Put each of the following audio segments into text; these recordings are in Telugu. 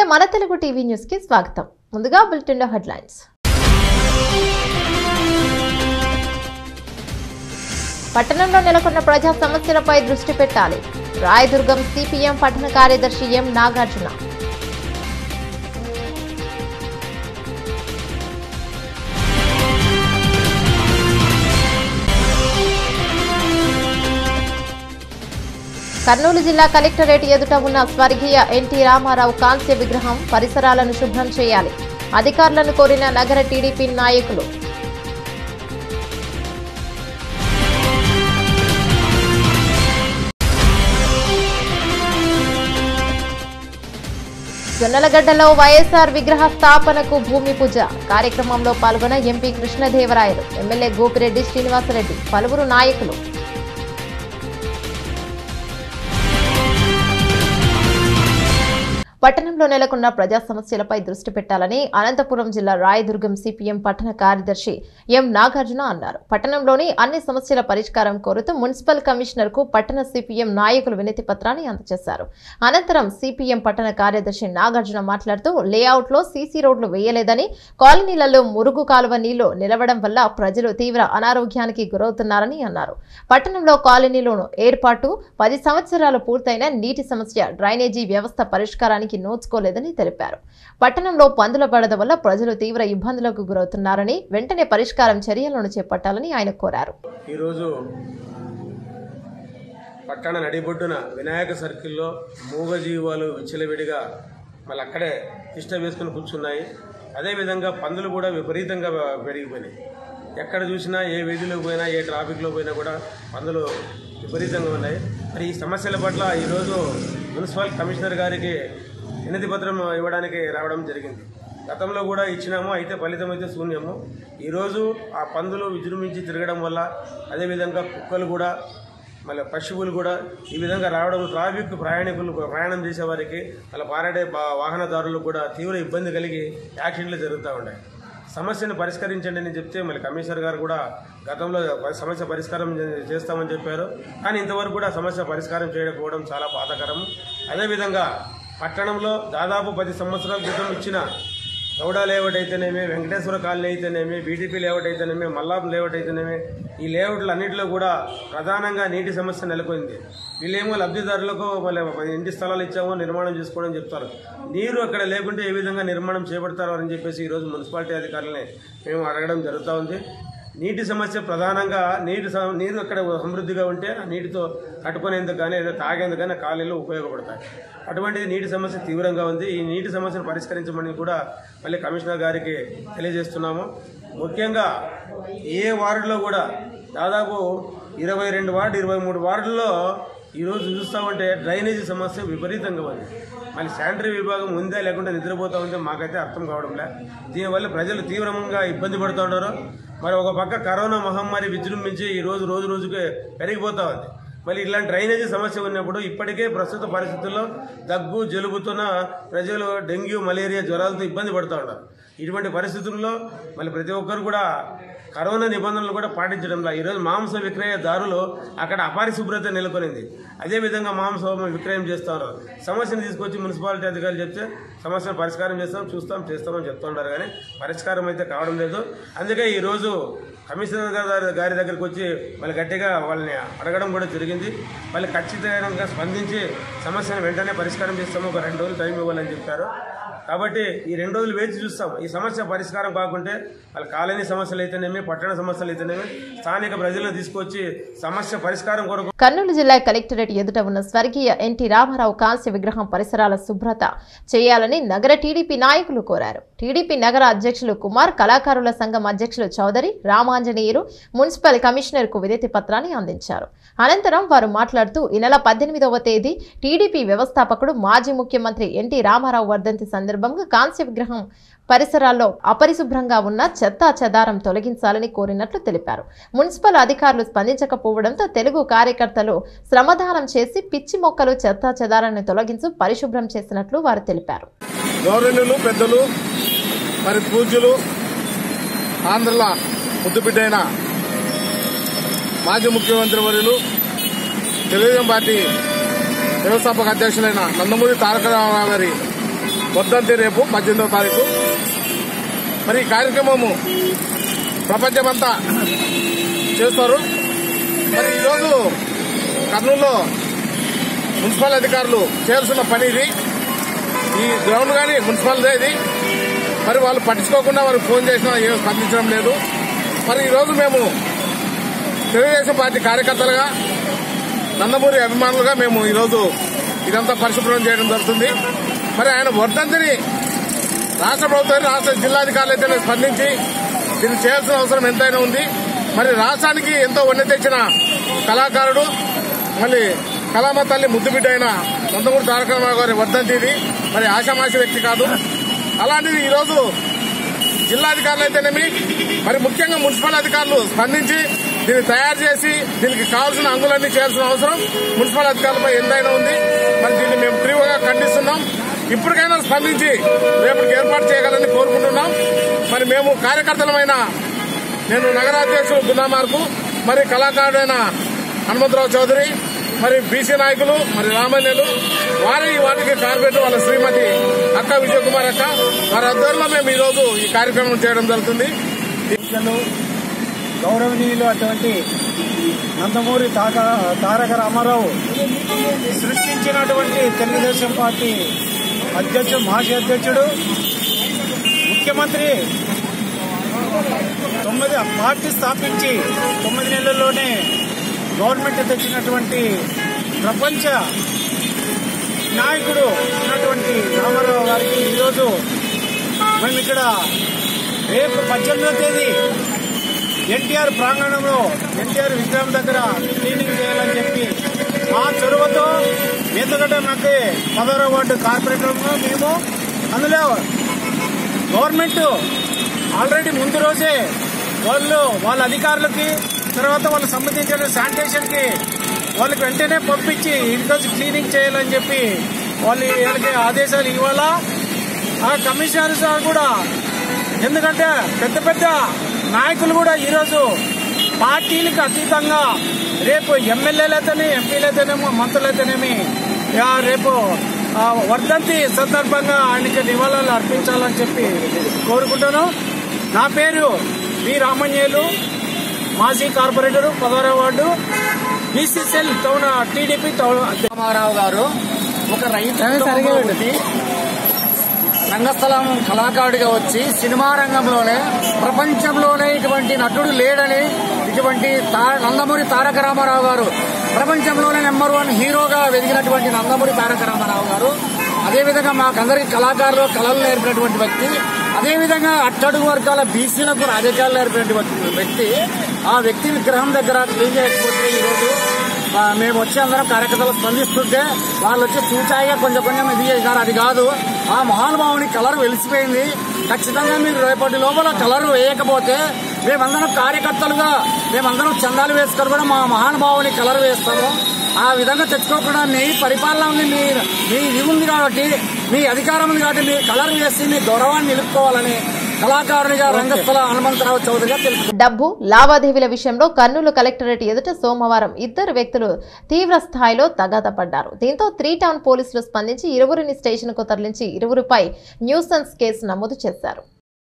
మన తెలుగు టీవీ న్యూస్ కి స్వాగతం ముందుగా బులెటిన్ లో హెడ్లైన్స్ పట్టణంలో నెలకొన్న ప్రజా సమస్యలపై దృష్టి పెట్టాలి రాయదుర్గం సిపిఎం పట్టణ కార్యదర్శి ఎం నాగార్జున కర్నూలు జిల్లా కలెక్టరేట్ ఎదుట ఉన్న స్వర్గీయ ఎన్టీ రామారావు కాంస్య విగ్రహం పరిసరాలను శుభ్రం చేయాలి అధికారులను కోరిన నగర టీడీపీ నాయకులు జొన్నలగడ్డలో వైఎస్ఆర్ విగ్రహ స్థాపనకు భూమి పూజ కార్యక్రమంలో పాల్గొన్న ఎంపీ కృష్ణదేవరాయలు ఎమ్మెల్యే గోపిరెడ్డి శ్రీనివాసరెడ్డి పలువురు నాయకులు పట్టణంలో నెలకొన్న ప్రజా సమస్యలపై దృష్టి పెట్టాలని అనంతపురం జిల్లా రాయదుర్గం సిపిఎం పట్టణ కార్యదర్శి ఎం నాగార్జున అన్నారు పట్టణంలోని అన్ని సమస్యల పరిష్కారం కోరుతూ మున్సిపల్ కమిషనర్ కు పట్టణ సిపిఎం నాయకులు వినతి పత్రాన్ని అందజేశారు అనంతరం సిపిఎం పట్టణ కార్యదర్శి నాగార్జున మాట్లాడుతూ లేఅవుట్ లో సీసీ రోడ్లు వేయలేదని కాలనీలలో మురుగు కాలువ నీళ్లు నిలవడం వల్ల ప్రజలు తీవ్ర అనారోగ్యానికి గురవుతున్నారని అన్నారు పట్టణంలో కాలనీలోను ఏర్పాటు పది సంవత్సరాలు పూర్తయిన నీటి సమస్య డ్రైనేజీ వ్యవస్థ పరిష్కారానికి నోచుకోలేదని తెలిపారు పట్టణంలో పందుల బడద వల్ల ప్రజలు తీవ్ర ఇబ్బందులకు గురవుతున్నారని వెంటనే పరిష్కారం చర్యలను చేపట్టాలని ఆయన కోరారు ఈరోజు పట్టణ నడిబొడ్డున వినాయక సర్కిల్లో మూగజీవాలు విచ్చలవిడిగా మళ్ళీ అక్కడే తిష్ట వేసుకుని కూర్చున్నాయి అదేవిధంగా పందులు కూడా విపరీతంగా పెరిగిపోయినాయి ఎక్కడ చూసినా ఏ వీధిలోకి పోయినా ఏ ట్రాఫిక్లో పోయినా కూడా పందులు విపరీతంగా ఉన్నాయి మరి ఈ సమస్యల పట్ల ఈరోజు మున్సిపల్ కమిషనర్ గారికి వినతి పత్రం ఇవ్వడానికి రావడం జరిగింది గతంలో కూడా ఇచ్చినాము అయితే ఫలితం అయితే శూన్యము ఈరోజు ఆ పందులు విజృంభించి తిరగడం వల్ల అదేవిధంగా కుక్కలు కూడా మళ్ళీ పశువులు కూడా ఈ విధంగా రావడం ట్రాఫిక్ ప్రయాణికులు ప్రయాణం చేసే వారికి మళ్ళీ పారాడే బా- వాహనదారులు కూడా తీవ్ర ఇబ్బంది కలిగి యాక్సిడెంట్లు జరుగుతూ ఉన్నాయి సమస్యను పరిష్కరించండి అని చెప్తే మళ్ళీ కమిషనర్ గారు కూడా గతంలో సమస్య పరిష్కారం చే- చేస్తామని చెప్పారు కానీ ఇంతవరకు కూడా సమస్య పరిష్కారం చేయకపోవడం చాలా బాధాకరం అదేవిధంగా పట్టణంలో దాదాపు పది సంవత్సరాల క్రితం ఇచ్చిన గౌడ లేఅవుట్ అయితేనేమి వెంకటేశ్వర కాలనీ అయితేనేమి బీటీపీ లేఅవుట్ అయితేనేమి మల్లాం లేఅవుట్ అయితేనేమి ఈ లేఅవుట్లు అన్నింటిలో కూడా ప్రధానంగా నీటి సమస్య నెలకొంది వీళ్ళేమో లబ్ధిదారులకు మళ్ళీ ఇంటి స్థలాలు ఇచ్చామో నిర్మాణం చేసుకోవడం చెప్తారు నీరు అక్కడ లేకుంటే ఏ విధంగా నిర్మాణం చేపడతారు అని చెప్పేసి ఈరోజు మున్సిపాలిటీ అధికారులని మేము అడగడం జరుగుతూ ఉంది నీటి సమస్య ప్రధానంగా నీటి సమ- నీరు అక్కడ సమృద్ధిగా ఉంటే ఆ నీటితో కట్టుకునేందుకు కానీ లేదా తాగేందుకు కానీ కాలేళ్ళు ఉపయోగపడతాయి అటువంటిది నీటి సమస్య తీవ్రంగా ఉంది ఈ నీటి సమస్యను పరిష్కరించమని కూడా మళ్ళీ కమిషనర్ గారికి తెలియజేస్తున్నాము ముఖ్యంగా ఏ వార్డులో కూడా దాదాపు ఇరవై రెండు వార్డు ఇరవై మూడు వార్డుల్లో ఈరోజు చూస్తామంటే డ్రైనేజీ సమస్య విపరీతంగా ఉంది మళ్ళీ శానిటరీ విభాగం ఉందా లేకుంటే నిద్రపోతా ఉంటే మాకైతే అర్థం కావడం లే దీనివల్ల ప్రజలు తీవ్రంగా ఇబ్బంది పడుతూ ఉన్నారు మరి ఒక పక్క కరోనా మహమ్మారి విజృంభించి ఈ రోజు రోజు రోజుకి పెరిగిపోతా ఉంది మళ్ళీ ఇలాంటి డ్రైనేజీ సమస్య ఉన్నప్పుడు ఇప్పటికే ప్రస్తుత పరిస్థితుల్లో దగ్గు జలుబుతున్న ప్రజలు డెంగ్యూ మలేరియా జ్వరాలతో ఇబ్బంది పడుతూ ఉన్నారు ఇటువంటి పరిస్థితుల్లో మళ్ళీ ప్రతి ఒక్కరు కూడా కరోనా నిబంధనలు కూడా పాటించడంలో ఈరోజు మాంస విక్రయదారులు అక్కడ అపరిశుభ్రత నెలకొనింది అదేవిధంగా మాంసం విక్రయం చేస్తారు సమస్యను తీసుకొచ్చి మున్సిపాలిటీ అధికారులు చెప్తే సమస్యను పరిష్కారం చేస్తాం చూస్తాం చేస్తామని చెప్తున్నారు కానీ పరిష్కారం అయితే కావడం లేదు అందుకే ఈరోజు కమిషనర్ గారి గారి దగ్గరికి వచ్చి వాళ్ళు గట్టిగా వాళ్ళని అడగడం కూడా జరిగింది వాళ్ళు ఖచ్చితంగా స్పందించి సమస్యను వెంటనే పరిష్కారం చేస్తాము ఒక రెండు రోజులు టైం ఇవ్వాలని చెప్పారు కాబట్టి ఈ రెండు రోజులు వేచి చూస్తాం ఈ సమస్య పరిష్కారం కాకుంటే వాళ్ళ కాలనీ సమస్యలు అయితేనేమి పట్టణ సమస్యలు అయితేనేమి స్థానిక ప్రజలను తీసుకొచ్చి సమస్య పరిష్కారం కొరకు కర్నూలు జిల్లా కలెక్టరేట్ ఎదుట ఉన్న స్వర్గీయ ఎన్టీ రామారావు కాంస్య విగ్రహం పరిసరాల శుభ్రత చేయాలని నగర టీడీపీ నాయకులు కోరారు టీడీపీ నగర అధ్యక్షులు కుమార్ కళాకారుల సంఘం అధ్యక్షులు చౌదరి రామాంజనేయులు మున్సిపల్ కమిషనర్ కు వినతి పత్రాన్ని అందించారు అనంతరం వారు మాట్లాడుతూ ఈ నెల పద్దెనిమిదవ తేదీ టీడీపీ వ్యవస్థాపకుడు మాజీ ముఖ్యమంత్రి ఎన్టీ రామారావు వర్ధంతి సందర్భంగా కాంస్య విగ్రహం పరిసరాల్లో అపరిశుభ్రంగా ఉన్న చెత్తా చెదారం తొలగించాలని కోరినట్లు తెలిపారు మున్సిపల్ అధికారులు స్పందించకపోవడంతో తెలుగు కార్యకర్తలు శ్రమదానం చేసి పిచ్చి మొక్కలు చెత్తా చెదారాన్ని తొలగించి పరిశుభ్రం చేసినట్లు వారు తెలిపారు గౌరవనీయులు పెద్దలు మరి పూజ్యులు ఆంధ్రల ముద్దుబిడ్డైన మాజీ ముఖ్యమంత్రి వర్యులు తెలుగుదేశం పార్టీ వ్యవస్థాపక అధ్యక్షులైన నందమూరి తారక రామారావు గారి వర్ధంతి రేపు పద్దెనిమిదవ తారీఖు మరి ఈ కార్యక్రమము ప్రపంచమంతా చేస్తారు మరి ఈరోజు కర్నూలులో మున్సిపల్ అధికారులు చేయాల్సిన పని ఇది ఈ గ్రౌండ్ కానీ మున్సిపాలిటీ ఇది మరి వాళ్ళు పట్టించుకోకుండా వారు ఫోన్ చేసినా ఏం స్పందించడం లేదు మరి ఈరోజు మేము తెలుగుదేశం పార్టీ కార్యకర్తలుగా నందమూరి అభిమానులుగా మేము ఈరోజు ఇదంతా పరిశుభ్రం చేయడం జరుగుతుంది మరి ఆయన వర్ధంతిని రాష్ట్ర ప్రభుత్వం రాష్ట్ర జిల్లాధికారులు అయితేనే స్పందించి దీన్ని చేయాల్సిన అవసరం ఎంతైనా ఉంది మరి రాష్ట్రానికి ఎంతో వన్నె తెచ్చిన కళాకారుడు మళ్ళీ కళామ తల్లి ముద్దుబిడ్డ అయిన నందమూరి తారక రామారావు గారి వర్ధంతి ఇది మరి ఆషామాషి వ్యక్తి కాదు అలాంటిది ఈరోజు జిల్లాధికారులు అయితేనేమి మరి ముఖ్యంగా మున్సిపల్ అధికారులు స్పందించి దీన్ని తయారు చేసి దీనికి కావాల్సిన అంగులన్నీ చేయాల్సిన అవసరం మున్సిపల్ అధికారులపై ఎంతైనా ఉంది మరి దీన్ని మేము తీవ్రంగా ఖండిస్తున్నాం ఇప్పటికైనా స్పందించి రేపటికి ఏర్పాటు చేయాలని కోరుకుంటున్నాం మరి మేము కార్యకర్తలమైన నేను నగరాధ్యక్షుడు గున్నామార్కు మరి కళాకారుడైన హనుమంతరావు చౌదరి మరి బీసీ నాయకులు మరి రామన్యులు వారి వాటికి కార్పొరేటర్ వాళ్ళ శ్రీమతి అక్క విజయకుమార్ అక్క వారి ఆధ్వర్యంలో మేము ఈ రోజు ఈ కార్యక్రమం చేయడం జరుగుతుంది పెద్దలు గౌరవనీయులు అటువంటి నందమూరి తాక తారక రామారావు సృష్టించినటువంటి తెలుగుదేశం పార్టీ అధ్యక్షుడు మాజీ అధ్యక్షుడు ముఖ్యమంత్రి తొమ్మిది పార్టీ స్థాపించి తొమ్మిది నెలల్లోనే గవర్నమెంట్ తెచ్చినటువంటి ప్రపంచ నాయకుడు ఉన్నటువంటి రామారావు గారికి ఈరోజు మేము ఇక్కడ రేపు పద్దెనిమిదో తేదీ ఎన్టీఆర్ ప్రాంగణంలో ఎన్టీఆర్ విగ్రహం దగ్గర క్లీనింగ్ చేయాలని చెప్పి మా చొరవతో ఎందుకంటే మాకు పదహారో వార్డు కార్పొరేటర్లో మేము అందులో గవర్నమెంట్ ఆల్రెడీ ముందు రోజే వాళ్ళు వాళ్ళ అధికారులకి తర్వాత వాళ్ళకి సంబంధించిన శానిటేషన్ కి వాళ్ళకి వెంటనే పంపించి ఈరోజు క్లీనింగ్ చేయాలని చెప్పి వాళ్ళు వీళ్ళకి ఆదేశాలు ఇవ్వాలా ఆ కమిషనర్ సార్ కూడా ఎందుకంటే పెద్ద పెద్ద నాయకులు కూడా ఈరోజు పార్టీలకు అతీతంగా రేపు ఎమ్మెల్యేలైతేనే ఎంపీలైతేనేమో మంత్రులైతేనేమి ఆ, రేపు ఆ, వర్ధంతి సందర్భంగా ఆయనకి నివాళులు అర్పించాలని చెప్పి కోరుకుంటాను నా పేరు వి రామన్యేలు మాజీ కార్పొరేటర్ పదహారవ ward BCCL town TDP town Ramarao గారు ఒక రైతు కుటుంబంలో పుట్టి రంగస్థలం కళాకారుడిగా వచ్చి సినిమా రంగంలోనే ప్రపంచంలోనే ఇటువంటి నటుడు లేడని ఇటువంటి తా- నందమూరి తారక రామారావు గారు ప్రపంచంలోనే నెంబర్ వన్ హీరోగా వెదిగినటువంటి నందమూరి తారక రామారావు గారు అదేవిధంగా మాకందరికి కళాకారులు కళలు నేర్పినటువంటి వ్యక్తి అదేవిధంగా అట్టడుగు వర్గాల బీసీలకు రాజకీయాలు నేర్పినటువంటి వ్యక్తి ఆ వ్యక్తి విగ్రహం దగ్గర క్లీన్ చేయకపోతే ఈరోజు ఆ, మేము వచ్చి అందరం కార్యకర్తలు స్పందిస్తుంటే వాళ్ళు వచ్చి చూచాయిగా కొంచెం కొంచెం ఇది చేశారు అది కాదు ఆ మహానుభావుని కలర్ వెలిసిపోయింది ఖచ్చితంగా మీరు రేపటి లోపల కలర్ వేయకపోతే మేమందరం కార్యకర్తలుగా మేమందరం చందాలు వేసుకొని కూడా మా మహానుభావుని కలర్ వేస్తాము ఆ విధంగా తెచ్చుకోకుండా మీ పరిపాలన ఉంది మీ మీ ఇది ఉంది కాబట్టి మీ అధికారం ఉంది కాబట్టి మీ కలర్ వేసి మీ గౌరవాన్ని నిలుపుకోవాలని కళాకారునిగా రంగస్థల హనుమంతరావు చౌదరిగా తెలుసు డబ్బు లావాదేవీల విషయంలో కర్నూలు కలెక్టరేట్ ఎదుట సోమవారం ఇద్దరు వ్యక్తులు తీవ్ర స్థాయిలో తగాదా పడ్డారు దీంతో త్రీ టౌన్ పోలీసులు స్పందించి ఇరువురిని స్టేషన్కు తరలించి ఇరువురిపై న్యూసెన్స్ కేసు నమోదు చేశారు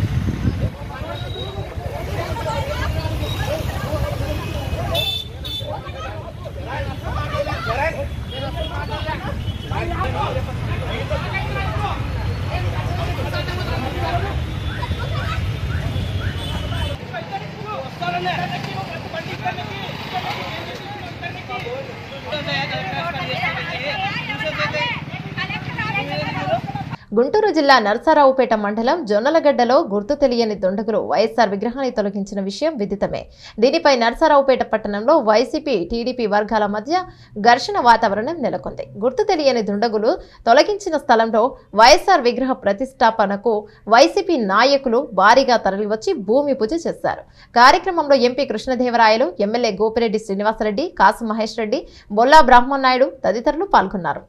గుంటూరు జిల్లా నరసరావుపేట మండలం జొన్నలగడ్డలో గుర్తు తెలియని దుండగులు వైఎస్ఆర్ విగ్రహాన్ని తొలగించిన విషయం విదితమే దీనిపై నరసరావుపేట పట్టణంలో వైసీపీ టీడీపీ వర్గాల మధ్య ఘర్షణ వాతావరణం నెలకొంది గుర్తు తెలియని దుండగులు తొలగించిన స్థలంలో వైఎస్ఆర్ విగ్రహ ప్రతిష్టాపనకు వైసీపీ నాయకులు భారీగా తరలివచ్చి భూమి పూజ చేశారు కార్యక్రమంలో ఎంపీ కృష్ణదేవరాయలు ఎమ్మెల్యే గోపిరెడ్డి శ్రీనివాసరెడ్డి కాసు మహేష్ రెడ్డి బొల్లా బ్రహ్మనాయుడు తదితరులు పాల్గొన్నారు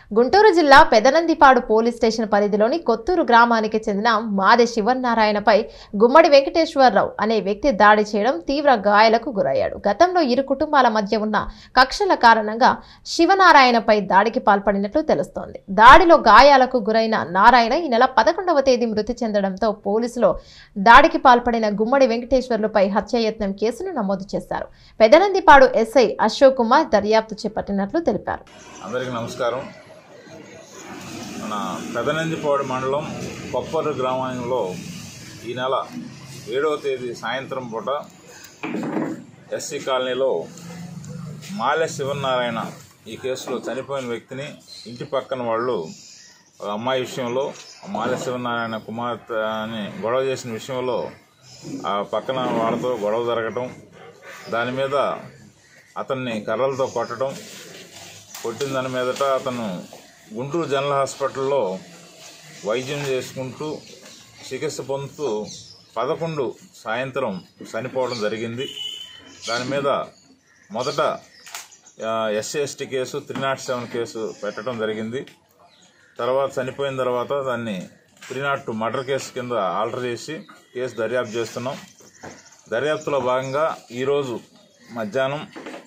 గుంటూరు జిల్లా పెదనందిపాడు పోలీస్ స్టేషన్ పరిధిలోని కొత్తూరు గ్రామానికి చెందిన మాది శివనారాయణపై గుమ్మడి వెంకటేశ్వరరావు అనే వ్యక్తి దాడి చేయడం తీవ్ర గాయాలకు గురయ్యాడు గతంలో ఇరు కుటుంబాల మధ్య ఉన్న కక్షల కారణంగా శివనారాయణపై దాడికి పాల్పడినట్లు తెలుస్తోంది దాడిలో గాయాలకు గురైన నారాయణ ఈ నెల పదకొండవ తేదీ మృతి చెందడంతో పోలీసులు దాడికి పాల్పడిన గుమ్మడి వెంకటేశ్వర్లపై హత్యాయత్నం కేసును నమోదు చేశారు పెదనందిపాడు ఎస్ఐ అశోక్ కుమార్ దర్యాప్తు చేపట్టినట్లు తెలిపారు అందరికీ నమస్కారం మన పెదనందిపాడు మండలం కొప్పరు గ్రామంలో ఈ నెల ఏడవ తేదీ సాయంత్రం పూట ఎస్సీ కాలనీలో మాలె శివనారాయణ ఈ కేసులో చనిపోయిన వ్యక్తిని ఇంటి పక్కన వాళ్ళు ఒక అమ్మాయి విషయంలో మాలె శివనారాయణ కుమార్తె అని గొడవ చేసిన విషయంలో ఆ పక్కన వాళ్ళతో గొడవ జరగటం దాని మీద అతన్ని కర్రలతో కొట్టడం కొట్టిన దాని మీదట అతను గుంటూరు జనరల్ హాస్పిటల్లో వైద్యం చేసుకుంటూ చికిత్స పొందుతూ పదకొండు సాయంత్రం చనిపోవడం జరిగింది దాని మీద మొదట SC ST case three not seven case పెట్టడం జరిగింది తర్వాత చనిపోయిన తర్వాత దాన్ని three not two murder case కింద ఆల్టర్ చేసి కేసు దర్యాప్తు చేస్తున్నాం దర్యాప్తులో భాగంగా ఈరోజు మధ్యాహ్నం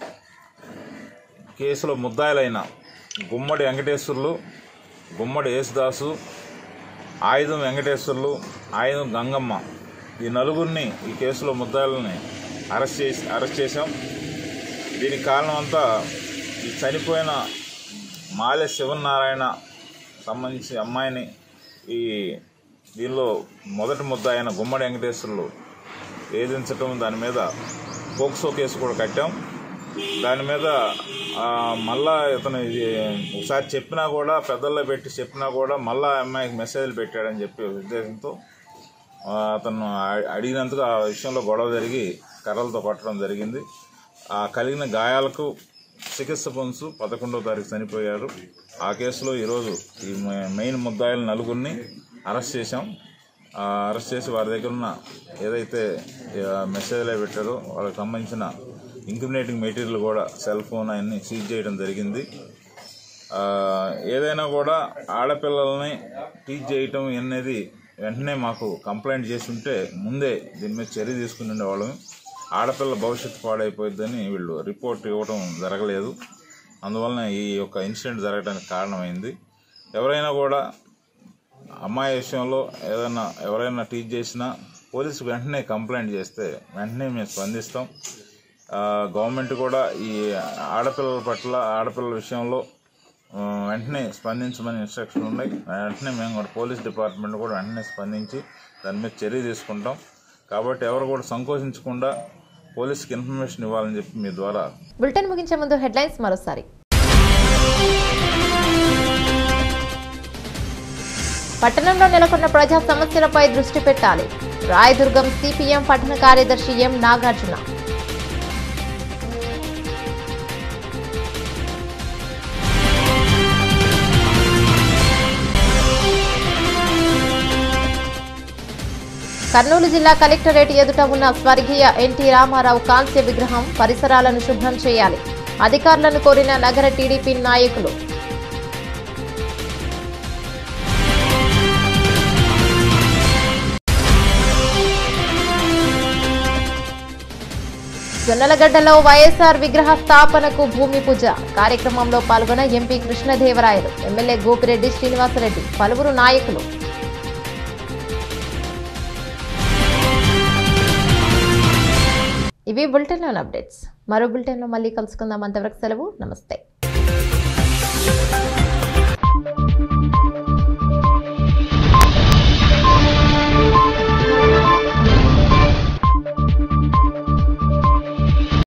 కేసులో ముద్దాయిలైన గుమ్మడి వెంకటేశ్వర్లు గుమ్మడి యేసుదాసు ఆయుధం వెంకటేశ్వర్లు ఆయుధం గంగమ్మ ఈ నలుగురిని ఈ కేసులో ముద్దాయిలని అరెస్ట్ చేసి అరెస్ట్ చేశాం దీనికి కారణం అంతా ఈ చనిపోయిన మాలె శివనారాయణ సంబంధించి అమ్మాయిని ఈ దీనిలో మొదటి ముద్ద అయిన గుమ్మడి వెంకటేశ్వర్లు వేధించటం దాని మీద పోక్సో కేసు కూడా కట్టాం దాని మీద ఆ, మళ్ళా ఇతను ఇది ఒకసారి చెప్పినా కూడా పెద్దల్లో పెట్టి చెప్పినా కూడా మళ్ళా అమ్మాయికి మెసేజ్లు పెట్టాడని చెప్పి ఉద్దేశంతో ఆ, అతను అ- అడిగినందుకు ఆ విషయంలో గొడవ జరిగి కర్రలతో కొట్టడం జరిగింది ఆ కలిగిన గాయాలకు చికిత్స పొందుతూ పదకొండవ తారీఖు చనిపోయారు ఆ కేసులో ఈరోజు ఈ మె- మెయిన్ ముద్దాయిల నలుగురిని అరెస్ట్ చేశాం ఆ అరెస్ట్ చేసి వారి దగ్గర ఉన్న ఏదైతే ఆ, మెసేజ్లో పెట్టారో వాళ్ళకి సంబంధించిన ఇంక్రిమినేటింగ్ మెటీరియల్ కూడా సెల్ ఫోన్ అవన్నీ సీజ్ చేయడం జరిగింది ఆ, ఏదైనా కూడా ఆడపిల్లల్ని టీచ్ చేయటం అనేది వెంటనే మాకు కంప్లైంట్ చేసి ఉంటే ముందే దీని మీద చర్య తీసుకుని ఉండేవాళ్ళం ఆడపిల్ల భవిష్యత్తు పాడైపోయిద్దని వీళ్ళు రిపోర్ట్ ఇవ్వడం జరగలేదు అందువలన ఈ యొక్క ఇన్సిడెంట్ జరగడానికి కారణమైంది ఎవరైనా కూడా అమ్మాయి విషయంలో ఏదైనా ఎవరైనా టీచ్ చేసినా పోలీసు వెంటనే కంప్లైంట్ చేస్తే వెంటనే మేము స్పందిస్తాం ఆ, గవర్నమెంట్ కూడా ఈ ఆడపిల్లల పట్ల ఆడపిల్లల విషయంలో ఆ, వెంటనే స్పందించమని ఇన్స్ట్రక్షన్ ఉన్నాయి వెంటనే మేము కూడా పోలీస్ డిపార్ట్మెంట్ కూడా వెంటనే స్పందించి దాని మీద చర్య తీసుకుంటాం కాబట్టి ఎవరు కూడా సంకోచించకుండా పోలీస్కి ఇన్ఫర్మేషన్ ఇవ్వాలని చెప్పి మీ ద్వారా బులెటిన్ ముగించే ముందు హెడ్లైన్స్ మరోసారి పట్టణంలో నెలకొన్న ప్రజా సమస్యలపై దృష్టి పెట్టాలి రాయదుర్గం సిపిఎం పట్టణ కార్యదర్శి ఎం నాగార్జున కర్నూలు జిల్లా కలెక్టరేట్ ఎదుట ఉన్న స్వర్గీయ ఎన్టీ రామారావు కాంస్య విగ్రహం పరిసరాలను శుభ్రం చేయాలి అధికారులను కోరిన నగర టీడీపీ నాయకులు జొన్నలగడ్డలో వైఎస్ఆర్ విగ్రహ స్థాపనకు భూమి పూజ కార్యక్రమంలో పాల్గొన్న ఎంపీ కృష్ణదేవరాయలు ఎమ్మెల్యే గోపిరెడ్డి శ్రీనివాసరెడ్డి పలువురు నాయకులు ఇవి బులెటిన్లోని అప్డేట్స్ మరో బులెటిన్లో మళ్ళీ కలుసుకుందాం అంతవరకు సెలవు నమస్తే